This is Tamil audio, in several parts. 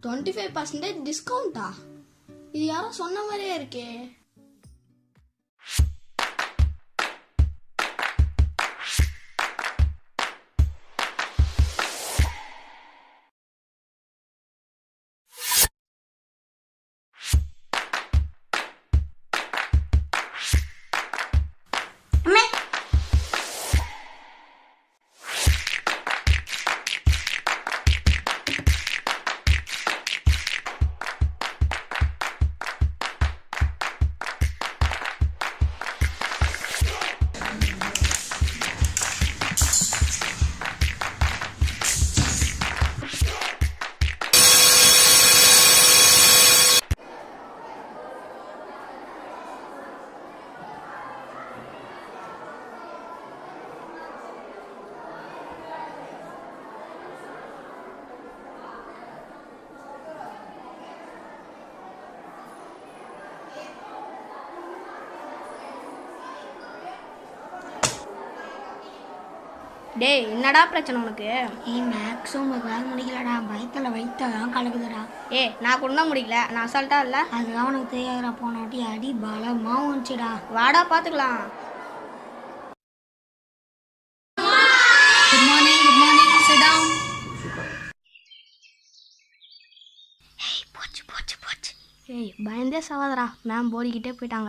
டுவெண்ட்டி ஃபைவ் பர்சன்டேஜ் டிஸ்கவுண்டா இது யாரோ சொன்ன மாதிரியே இருக்கே டேய் என்னடா பிரச்சனை உனக்கு ஏய் மேக்ஸும் ஒரு வேலை முடிக்கலடா பயத்தில் வயிற்றெல்லாம் கலக்குதுடா ஏ நான் கூட தான் முடியல நான் அசால்ட்டா இல்ல அதுதான் உனக்கு தெரியாதுடா போனாட்டி அடி பலமாக வந்துச்சுடா வாடா பாத்துக்கலாம் good morning good morning sit down போச்சு போச்சு போச்சு ஏய் பயந்தே சவாதரா மேம் போடிக்கிட்டே போயிட்டாங்க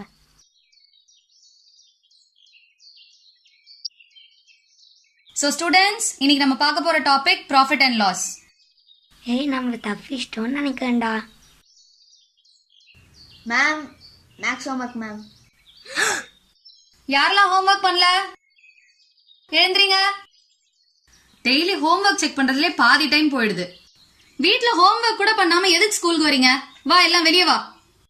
ஸோ ஸ்டூடெண்ட்ஸ் இன்னைக்கு நம்ம பார்க்க போற டாபிக் ப்ராஃபிட் அண்ட் லாஸ் ஏய் நம்மளை தப்பிச்சிட்டோன்னு நினைக்கிறேன்டா மேம் மேக்ஸ் ஹோம்ஒர்க் மேம் யாரெல்லாம் ஹோம்ஒர்க் பண்ணல எழுந்திரீங்க டெய்லி ஹோம்ஒர்க் செக் பண்றதுலே பாதி டைம் போயிடுது வீட்ல ஹோம்ஒர்க் கூட பண்ணாம எதுக்கு ஸ்கூலுக்கு வரீங்க வா எல்லாம் வெளியே வா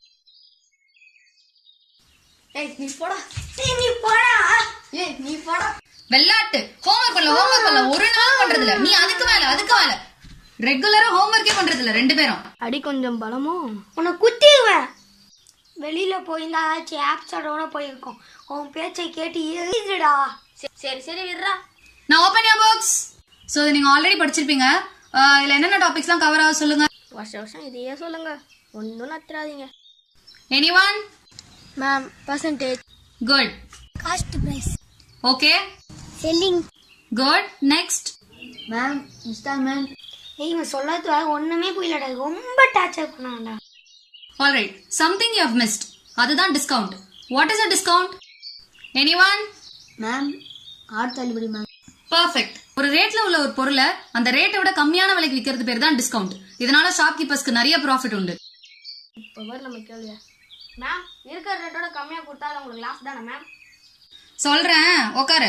ஏய் நீ போடா ஏய் நீ போடா ஏய் நீ போடா வெள்ளாட்டு ஹோம்ஒர்க் பண்ணல ஹோம்ஒர்க் பண்ணல ஒரு நாள் பண்றது இல்ல நீ அதுக்கு மேல அதுக்கு மேல ரெகுலரா ஹோம்ஒர்க்கே பண்றது இல்ல ரெண்டு பேரும் அடி கொஞ்சம் பலமோ உன்னை குத்திடுவேன் வெளியில் போயிருந்தா ஏதாச்சும் ஆப்ஸோட போயிருக்கோம் உன் பேச்சை கேட்டு எழுதுடா சரி சரி விடுறா நான் ஓபன் யோர் பாக்ஸ் ஸோ நீங்க ஆல்ரெடி படிச்சிருப்பீங்க அஹ் இதுல என்னென்ன டாபிக்ஸ்லாம் கவர் ஆக சொல்லுங்க வருஷம் வருஷம் இதையே சொல்லுங்க ஒன்றும் நத்துறாதீங்க any one ma'am percentage good cost price okay selling good next ma'am instalment ஏய் இவன் சொல்லாத ஒன்றுமே புரியலடா ரொம்ப டார்ச்சர் பண்ணான்டா alright something you have missed அதுதான் discount what is a discount any one ma'am ஆறு தள்ளுபடி மேம் பர்ஃபெக்ட் ஒரு ரேட்ல உள்ள ஒரு பொருளை அந்த ரேட்டை விட கம்மியான விலைக்கு விற்கிறது பேர் தான் டிஸ்கவுண்ட் இதனால ஷாப்கீப்பர்ஸ்க்கு நிறைய ப்ராஃபிட் உண்டு இப்போ வர நம்ம கேள்வியா மேம் இருக்கிற ரேட்டோட கம்மியாக கொடுத்தா அது உங்களுக்கு லாஸ் தானே மேம் சொல்றேன் உக்காரு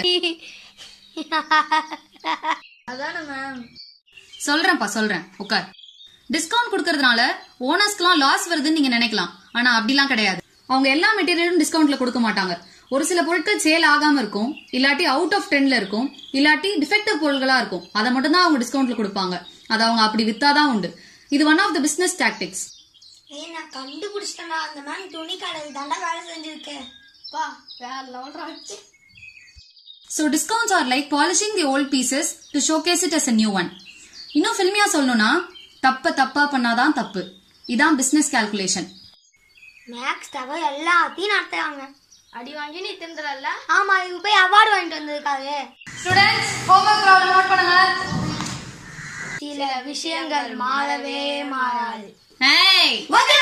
அதானே மேம் சொல்றேன்ப்பா சொல்றேன் உட்கார் டிஸ்கவுண்ட் கொடுக்கறதுனால ஓனர்ஸ்க்குலாம் லாஸ் வருதுன்னு நீங்க நினைக்கலாம் ஆனா அப்படிலாம் கிடையாது அவங்க எல்லா மெட்டீரியலும் டிஸ்கவுண்ட்ல கொடுக்க மாட்டாங்க ஒரு சில பொருட்கள் சேல் ஆகாம இருக்கும் இல்லாட்டி அவுட் ஆஃப் ட்ரெண்ட்ல இருக்கும் இல்லாட்டி டிஃபெக்டிவ் பொருட்களா இருக்கும் அதை மட்டும் தான் அவங்க டிஸ்கவுண்ட்ல கொடுப்பாங்க அதை அவங்க அப்படி வித்தாதான் உண்டு இது one of the business tactics ஏய் நான் கண்டுபிடிச்சிட்டேன்டா அந்த மேம் துணி கடையில் தாண்டா வேலை செஞ்சிருக்கேன் பா வேற லெவல் ஆச்சு so discounts are like polishing the old pieces to showcase it as a new one இன்னும் ஃபில்மியா சொல்லணும்னா தப்ப தப்பா பண்ணாதான் தப்பு இதான் பிசினஸ் கால்குலேஷன் மேக்ஸ் தவிர எல்லாத்தையும் நடத்துறாங்க அடி வாங்கி நீ தின்றல ஆமா இவங்க போய் அவார்டு வாங்கிட்டு வந்திருக்காரு ஸ்டூடெண்ட்ஸ் ஹோம்ஒர்க் ப்ராப்ளம் நோட் பண்ணுங்க சில விஷயங்கள் மாறவே மாறாது ஏய்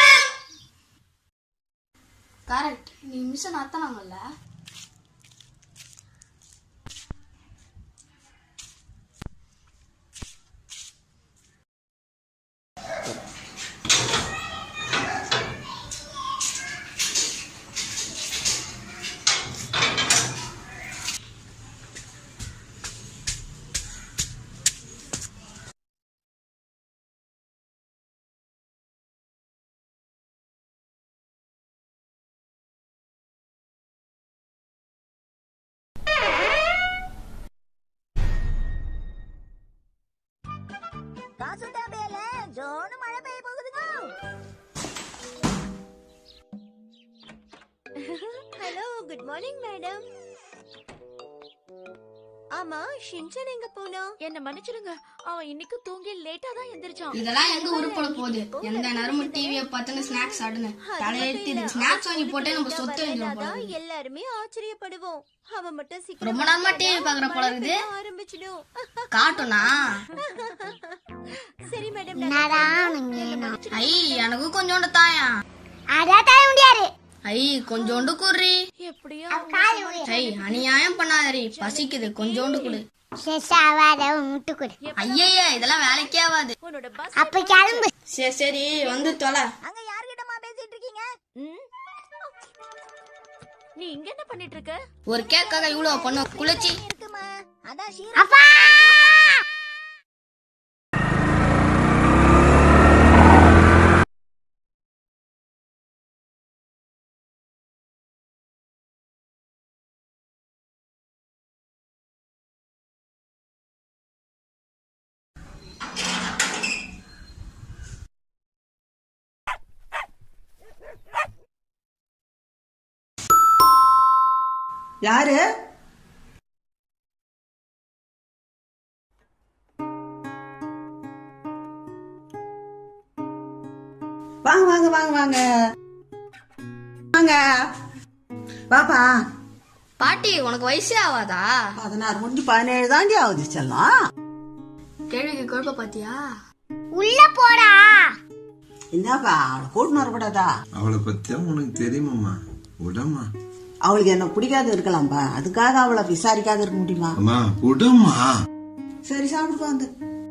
கரெக்ட் நீ மிஸ் நடத்தினாங்கல்ல ஹலோ குட் மார்னிங் மேடம் ஆமா ஷின்சன் எங்க போனா என்ன மன்னிச்சிடுங்க அவன் இன்னைக்கு தூங்கி லேட்டா தான் எந்திரிச்சான் இதெல்லாம் எங்க உருப்பட போகுது எந்த நேரமும் டிவியை பார்த்துன்னு ஸ்நாக்ஸ் சாப்பிடுன்னு தலையெழுத்து ஸ்நாக்ஸ் வாங்கி போட்டே நம்ம சொத்து எழுதிடும் போல இருக்குது. எல்லாருமே ஆச்சரியப்படுவோம் அவன் மட்டும் சீக்கிரம் ரொம்ப நேரமா டிவி பாக்குற போல இருக்குது ஆரம்பிச்சிடும் காட்டுனா சரி மேடம் ஐ எனக்கும் கொஞ்சோண்டு தாயா அதான் தர முடியாது ஐ கொஞ்சோண்டு குர்ரி எப்படியோ ஐ அநியாயம் பண்ணாதரி பசிக்குது கொஞ்சோண்டு குடு சேஷாவாத முட்டு கொடு ஐயய்ய இதெல்லாம் வேலைக்கே ஆகாது உன்னோட பஸ் அப்ப கிளம்பு சரி சரி வந்து தொலை அங்க யார்கிட்டமா பேசிட்டு இருக்கீங்க நீ இங்க என்ன பண்ணிட்டு இருக்க ஒரு கேக்காக இவ்வளவு பண்ண குளிச்சி இருக்குமா அதான் அப்பா யாரு வாங்க வாங்க வாங்க வாங்க வாங்க பாப்பா பாட்டி உனக்கு வயசே ஆகாதா பதினாறு முடிஞ்சு பதினேழு தாண்டி ஆகுது செல்லம் கேள்விக்கு குழப்ப பாத்தியா உள்ள போடா என்னப்பா அவளை கூட்டின்னு வரக்கூடாதா அவளை பத்தியா உனக்கு தெரியுமாம்மா விடம்மா அவளுக்கு என்ன பிடிக்காது இருக்கலாம்பா அதுக்காக அவளை விசாரிக்காத இருக்க முடியுமா அம்மா விடம்மா சரி சாப்பிடுப்பா வந்து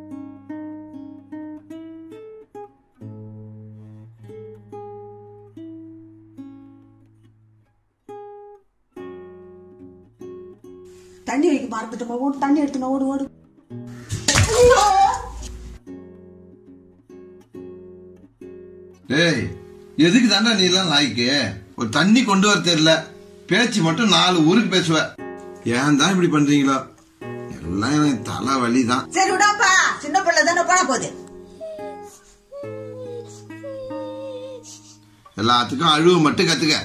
தண்ணி வைக்க மறந்துட்டோமா ஓடு தண்ணி எடுத்துன ஓடு ஓடு டேய் எதுக்கு தாண்டா நீ எல்லாம் லாய்க்கு ஒரு தண்ணி கொண்டு வர தெரியல பேச்சு மட்டும் நாலு ஊருக்கு பேசுவ ஏன் தான் இப்படி பண்றீங்களோ எல்லாம் எனக்கு தலை வலி தான் சரி விடாப்பா சின்ன பிள்ளை தானே போன போகுது எல்லாத்துக்கும் அழுவு மட்டும் கத்துக்க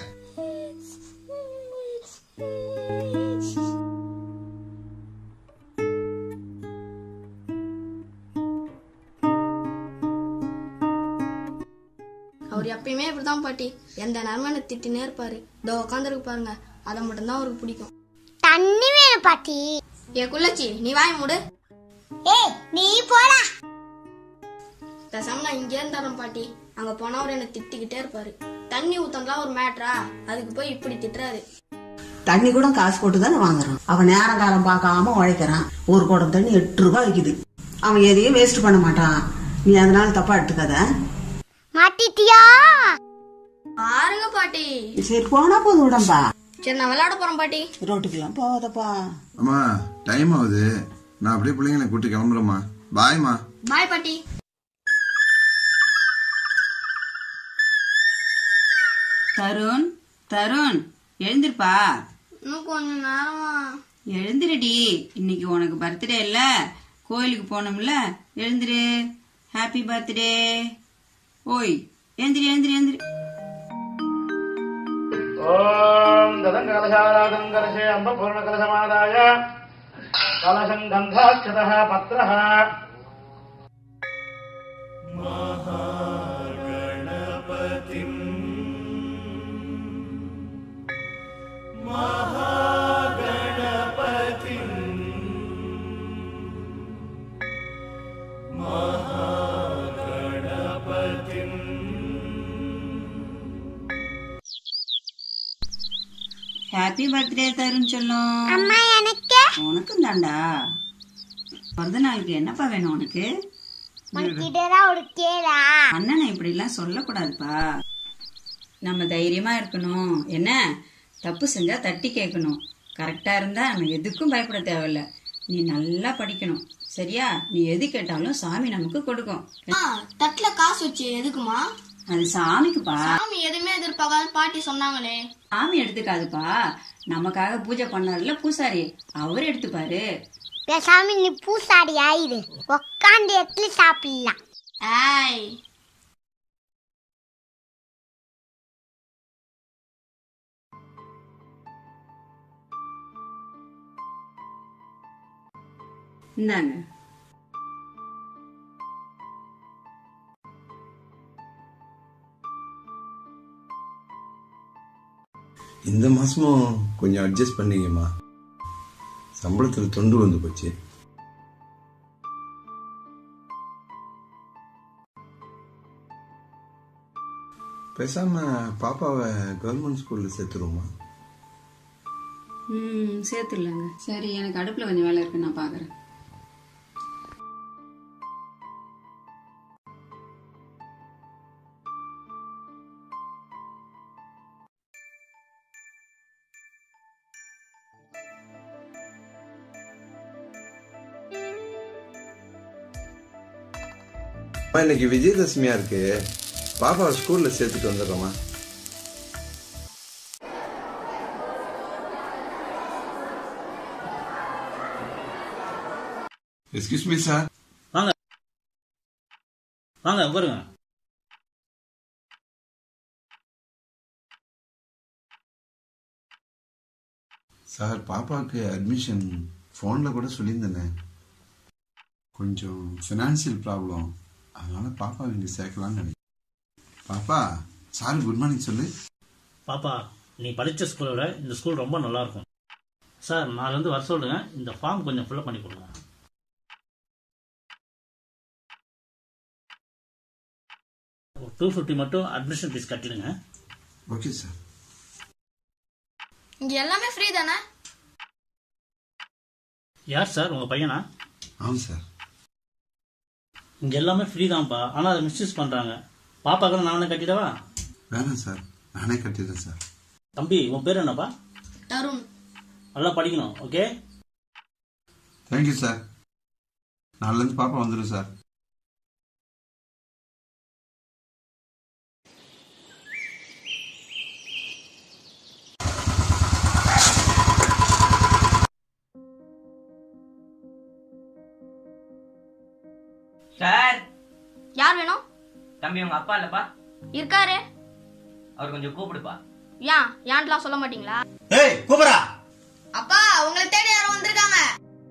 அவர் எப்பயுமே இப்படிதான் பாட்டி எந்த நேரமும் என்ன திட்டினே இருப்பாரு இதோ உட்காந்துருக்கு பாருங்க அதை மட்டும்தான் அவருக்கு பிடிக்கும் தண்ணி வேணும் பாட்டி ஏ குள்ளச்சி நீ வாய் மூடு ஏய் நீ போடா பேசாம நான் இங்கே தரேன் பாட்டி அங்க போனா அவர் என்ன திட்டிக்கிட்டே இருப்பாரு தண்ணி ஊத்தம்லாம் ஒரு மேட்ரா அதுக்கு போய் இப்படி திட்டுறாரு தண்ணி கூட காசு போட்டு தானே வாங்குறான் அவன் நேரம் காலம் பார்க்காம உழைக்கிறான் ஒரு குடம் தண்ணி எட்டு ரூபாய் விக்குது அவன் எதையும் வேஸ்ட் பண்ண மாட்டான் நீ அதனால தப்பா எடுத்துக்காத மாட்டிட்டியா பாருங்க பாட்டி சரி போனா போதும் விடம்பா சரி நான் விளையாட போறேன் பாட்டி ரோட்டுக்கெல்லாம் போகாதப்பா அம்மா டைம் ஆகுது நான் அப்படியே பிள்ளைங்களை கூட்டி கிளம்புறேம்மா பாய்மா பாய் பாட்டி தருண் தருண் எழுந்திருப்பா இன்னும் கொஞ்ச நேரமா எழுந்திருடி இன்னைக்கு உனக்கு பர்த்டே இல்ல கோயிலுக்கு போனோம்ல எழுந்திரு ஹாப்பி பர்த்டே ஓய் எழுந்திரி எழுந்திரி எழுந்திரி ॐ ददङ्कलशारादं कलशे अम्बपूर्णकलशमादाय कलशम् गन्धाक्षतः पत्रः ஹாப்பி பர்த்டே தருண் சொல்லும் அம்மா எனக்கு உனக்கும் தாண்டா பிறந்த நாளுக்கு என்னப்பா வேணும் உனக்கு உனக்கிட்டதான் ஒரு கேடா அண்ணனை இப்படி எல்லாம் சொல்லக்கூடாதுப்பா நம்ம தைரியமா இருக்கணும் என்ன தப்பு செஞ்சா தட்டி கேட்கணும் கரெக்டா இருந்தா நம்ம எதுக்கும் பயப்பட தேவையில்ல நீ நல்லா படிக்கணும் சரியா நீ எது கேட்டாலும் சாமி நமக்கு கொடுக்கும் ஆ, தட்டுல காசு வச்சு எதுக்குமா அது சாமிக்குப்பா சாமி எதுவுமே எதிர்பார்க்காத பாட்டி சொன்னாங்களே சாமி எடுத்துக்காதுப்பா நமக்காக பூஜை பண்ணார்ல பூசாரி அவர் எடுத்துப்பாரு பேசாம நீ பூசாடி ஆயிரு உக்காந்து எட்லி சாப்பிடலாம் ஆய் இந்தாங்க இந்த மாசமும் கொஞ்சம் அட்ஜஸ்ட் பண்ணீங்கம்மா சம்பளத்துல தொண்டு வந்து போச்சு பேசாம பாப்பாவை கவர்மெண்ட் ஸ்கூல்ல சேர்த்துருவோமா ம் சேர்த்துடலாங்க சரி எனக்கு அடுப்பில் கொஞ்சம் வேலை இருக்கு நான் பார்க்குறேன் அம்மா, இன்னைக்கு விஜயதசமியா இருக்கு பாப்பாவை ஸ்கூல்ல சேர்த்துட்டு வந்துடுறோமா எஸ்கியூஸ் மீ சார் வாங்க வாங்க உட்காருங்க சார் பாப்பாவுக்கு அட்மிஷன் ஃபோனில் கூட சொல்லியிருந்தேனே கொஞ்சம் ஃபினான்ஷியல் ப்ராப்ளம் அதனால பாப்பாவை இங்கே சேர்க்கலாம்னு நினைக்கிறேன் பாப்பா சார் குட் மார்னிங் சொல்லு பாப்பா நீ படித்த ஸ்கூலை விட இந்த ஸ்கூல் ரொம்ப நல்லா இருக்கும் சார் நாலுலேருந்து வர சொல்லுங்க இந்த ஃபார்ம் கொஞ்சம் ஃபில்அப் பண்ணி கொடுங்க டூ ஃபிஃப்டி மட்டும் அட்மிஷன் ஃபீஸ் கட்டிடுங்க ஓகே சார் இங்க எல்லாமே ஃப்ரீ தானே யார் சார் உங்கள் பையனா ஆமாம் சார் இங்கே எல்லாமே ஃப்ரீ தான்ப்பா ஆனால் அதை மிஸ்யூஸ் பண்ணுறாங்க பாப்பாக்கு நானே கட்டிடவா வேணாம் சார் நானே கட்டிடுறேன் சார் தம்பி உன் பேர் என்னப்பா தருண் நல்லா படிக்கணும் ஓகே தேங்க்யூ சார் நாலுலேருந்து பாப்பா வந்துடும் சார் சார் யார் வேணும் தம்பி உங்க அப்பா இல்லப்பா இருக்காரு அவர் கொஞ்சம் கூப்பிடுப்பா ஏன் ஏன்லாம் சொல்ல மாட்டீங்களா ஏய் கூப்பிடா அப்பா உங்களை தேடி யாரும் வந்திருக்காங்க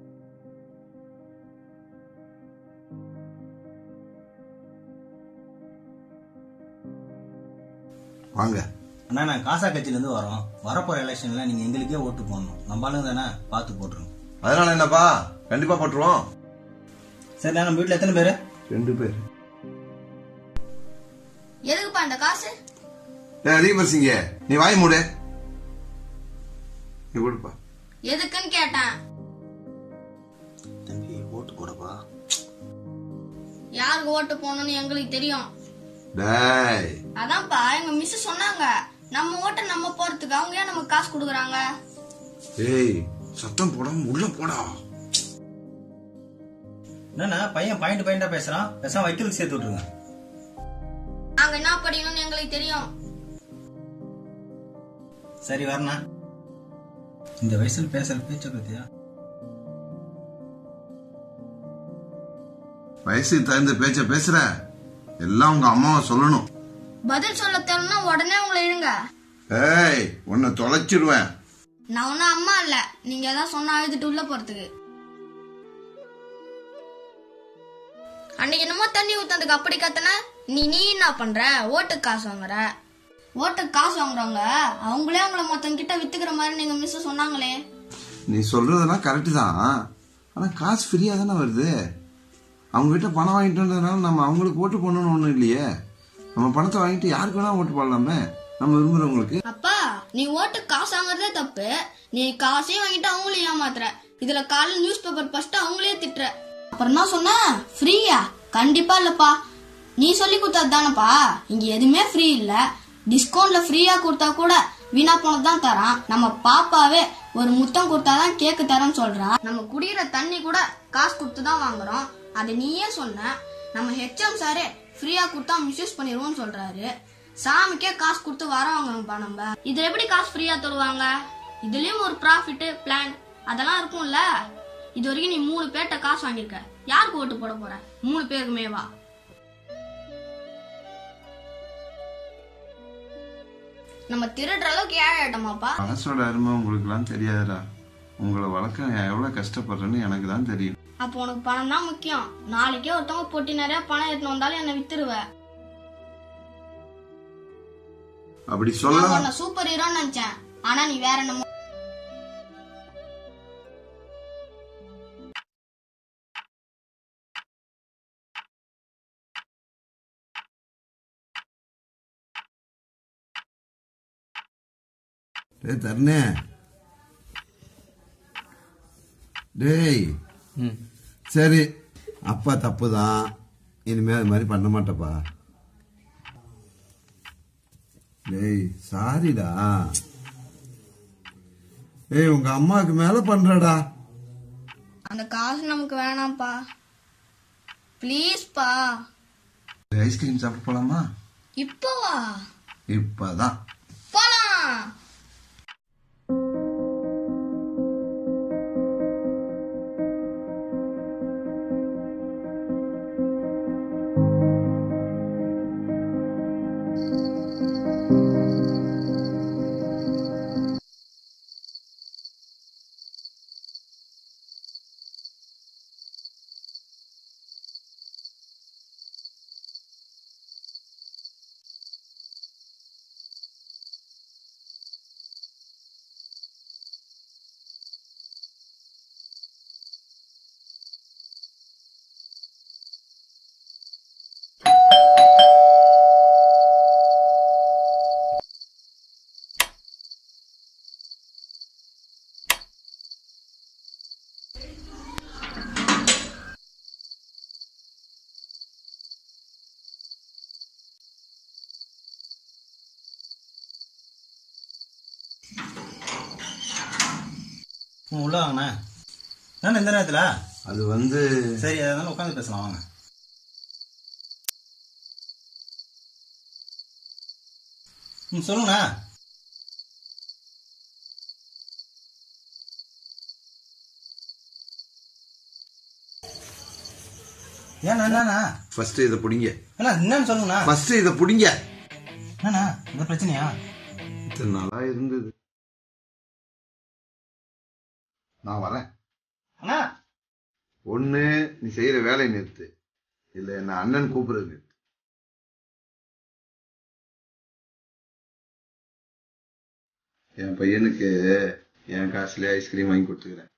வாங்க அண்ணா நான் காசா கட்சியிலேருந்து வரோம் வரப்போற எலெக்ஷன்ல நீங்க எங்களுக்கே ஓட்டு போடணும் நம்ம ஆளுங்க தானே பார்த்து போட்டுருங்க அதனால என்னப்பா கண்டிப்பா போட்டுருவோம் சரி நம்ம வீட்டில் எத்தனை பேர் ரெண்டு பேர் எதுக்குப்பா இந்த காசு ஏய் ரீபர் சிங்க நீ வாய் மூடு நீ கொடுப்பா எதுக்குன்னு கேட்டேன் தம்பி ஓட்டு போடப்பா யாருக்கு ஓட்டு போகணும்னு எங்களுக்கு தெரியும் டேய் அதான்ப்பா எங்க மிஸ் சொன்னாங்க நம்ம ஓட்டை நம்ம போறதுக்கு அவங்க ஏன் நமக்கு காசு கொடுக்குறாங்க ஏய் சத்தம் போடாம உள்ள போடா என்னண்ணா பையன் பாயிண்ட் பாயிண்டா பேசுறான் பேசாம வைக்கலுக்கு சேர்த்து விட்டுருங்க நாங்க என்ன படிக்கணும்னு எங்களுக்கு தெரியும் சரி வரணா இந்த வயசுல பேசுற பேச்ச பத்தியா வயசுக்கு தகுந்த பேச்ச பேசுற எல்லாம் உங்க அம்மாவை சொல்லணும் பதில் சொல்ல தெரியலனா உடனே உங்களை இழுங்க ஏய் உன்னை தொலைச்சிடுவேன் நான் ஒன்னும் அம்மா இல்ல நீங்க ஏதாவது சொன்னா அழுதுட்டு உள்ள போறதுக்கு அன்னைக்கு என்னமோ தண்ணி ஊத்ததுக்கு அப்படி கத்தன நீ நீ என்ன பண்ற ஓட்டுக்கு காசு வாங்குற ஓட்டுக்கு காசு வாங்குறவங்க அவங்களே அவங்கள மொத்தம் கிட்ட வித்துக்கிற மாதிரி நீங்க மிஸ் சொன்னாங்களே நீ சொல்றதெல்லாம் கரெக்டு தான் ஆனா காசு ஃப்ரீயா தானே வருது அவங்க கிட்ட பணம் வாங்கிட்டு வந்ததுனால நம்ம அவங்களுக்கு ஓட்டு போடணும்னு ஒண்ணும் இல்லையே நம்ம பணத்தை வாங்கிட்டு யாருக்கு வேணா ஓட்டு போடலாமே நம்ம விரும்புறவங்களுக்கு அப்பா நீ ஓட்டுக்கு காசு வாங்குறதே தப்பு நீ காசையும் வாங்கிட்டு அவங்களையும் ஏமாத்துற இதுல காலைல நியூஸ் பேப்பர் ஃபர்ஸ்ட் அவங்களே திட்டுற அப்புறம் என்ன சொன்ன ஃப்ரீயா கண்டிப்பா இல்லப்பா நீ சொல்லி கொடுத்தது தானப்பா இங்க எதுவுமே ஃப்ரீ இல்ல டிஸ்கவுண்ட்ல ஃப்ரீயா கொடுத்தா கூட வீணா போனது தான் தரான் நம்ம பாப்பாவே ஒரு முத்தம் கொடுத்தாதான் கேக்கு தரேன்னு சொல்றா நம்ம குடிக்கிற தண்ணி கூட காசு கொடுத்து தான் வாங்குறோம் அது நீயே சொன்ன நம்ம ஹெச்எம் சாரே ஃப்ரீயா கொடுத்தா மிஸ்யூஸ் பண்ணிடுவோம்னு சொல்றாரு சாமிக்கே காசு கொடுத்து வரவங்கப்பா நம்ம இதுல எப்படி காசு ஃப்ரீயா தருவாங்க இதுலயும் ஒரு ப்ராஃபிட் பிளான் அதெல்லாம் இருக்கும்ல இது வரைக்கும் நீ மூணு பேர்ட்ட காசு வாங்கியிருக்க யாருக்கு ஓட்டு போட போற மூணு பேருக்குமே வா நம்ம திருடுற அளவுக்கு ஏழாட்டமாப்பா மனசோட அருமை உங்களுக்கு எல்லாம் தெரியாதுடா உங்களை வளர்க்க நான் எவ்வளவு கஷ்டப்படுறேன்னு எனக்கு தான் தெரியும் அப்போ உனக்கு பணம் தான் முக்கியம் நாளைக்கே ஒருத்தவங்க போட்டி நிறைய பணம் எடுத்துன்னு வந்தாலும் என்னை வித்துருவ அப்படி நான் சொல்ல உன்னை சூப்பர் ஹீரோன்னு நினைச்சேன் ஆனா நீ வேற என்னமோ டேய் தருணே டேய் சரி அப்பா தப்பு தான் இனிமே அது மாதிரி பண்ண மாட்டேப்பா டேய் சாரிடா ஏய் உங்க அம்மாவுக்கு மேல பண்றடா அந்த காசு நமக்கு வேணாம்ப்பா ப்ளீஸ்ப்பா ஐஸ்கிரீம் சாப்பிட போலாமா இப்போவா இப்பதான் போலாம் ம், உள்ள வாங்கண்ணா என்ன இந்த நேரத்துல அது வந்து சரி அதனால உட்காந்து பேசலாம் வாங்க ம் சொல்லுங்கண்ணா ஏண்ணா என்னண்ணா ஃபர்ஸ்ட் இதை பிடிங்க அண்ணா என்னன்னு சொல்லுங்கண்ணா ஃபர்ஸ்ட் இதை பிடிங்க என்னண்ணா இந்த பிரச்சனையா இத்தனை நாளா இருந்தது நான் வரேன் அண்ணா ஒண்ணு நீ செய்யற வேலையை நிறுத்து இல்ல என்ன அண்ணன் கூப்பிடுறது நிறுத்து என் பையனுக்கு என் காசுல ஐஸ்கிரீம் வாங்கி கொடுத்துக்கிறேன்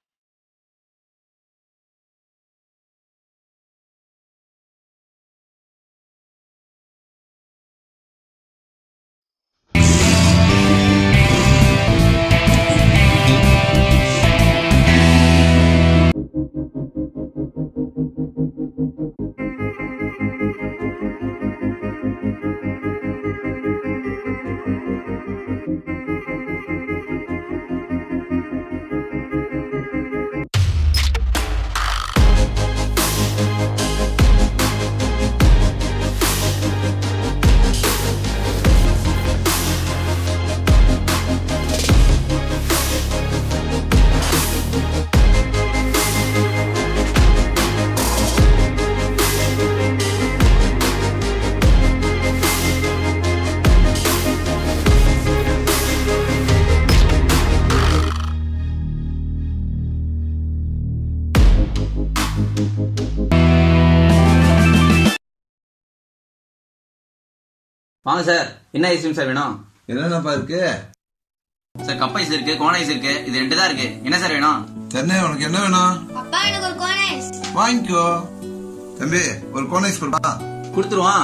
வாங்க சார் என்ன ஐஸ்கிரீம் சார் வேணும் என்னென்னப்பா இருக்கு சார் கப் ஐஸ் இருக்கு கோன் ஐஸ் இருக்கு இது ரெண்டு தான் இருக்கு என்ன சார் வேணும் தென்னை உனக்கு என்ன வேணும் அப்பா எனக்கு ஒரு கோனேஸ் வாங்கிக்கோ தம்பி ஒரு கோனைஸ் கொடுப்பா கொடுத்துருவான்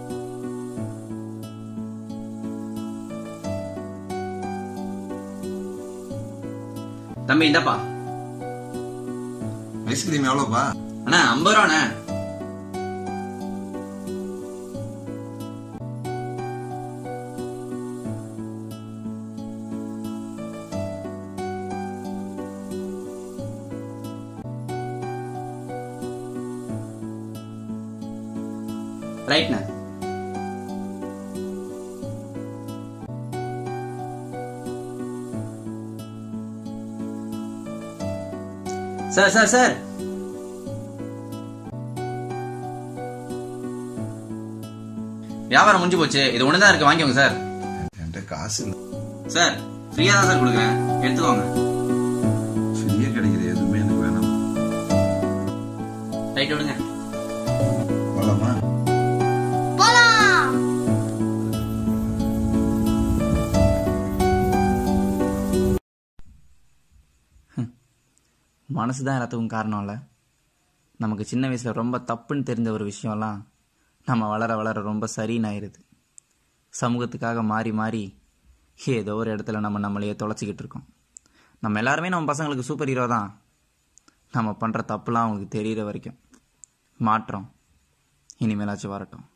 தம்பி இந்தப்பா ஐஸ்கிரீம் எவ்வளோப்பா அண்ணா ஐம்பது ரூபாண்ணே ரைட்ண்ணே சார் சார் சார் வியாபாரம் முடிஞ்சு போச்சு இது ஒண்ணுதான் இருக்கு வாங்கிக்கோங்க சார் என்கிட்ட காசு இல்லை சார் ஃப்ரீயா தான் சார் கொடுக்குறேன் எடுத்துக்கோங்க ஃப்ரீ கிடைக்கிற எதுவுமே எனக்கு வேணாம் ரைட் விடுங்க போலாமா போலாம் மனசு தான் எல்லாத்துக்கும் காரணம் இல்லை நமக்கு சின்ன வயசில் ரொம்ப தப்புன்னு தெரிஞ்ச ஒரு விஷயம்லாம் நம்ம வளர வளர ரொம்ப சரின்னு ஆயிடுது சமூகத்துக்காக மாறி மாறி ஏதோ ஒரு இடத்துல நம்ம நம்மளையே தொலைச்சிக்கிட்டு இருக்கோம் நம்ம எல்லாருமே நம்ம பசங்களுக்கு சூப்பர் ஹீரோ தான் நம்ம பண்ணுற தப்புலாம் அவங்களுக்கு தெரியிற வரைக்கும் மாற்றம் இனிமேலாச்சும் வரட்டும்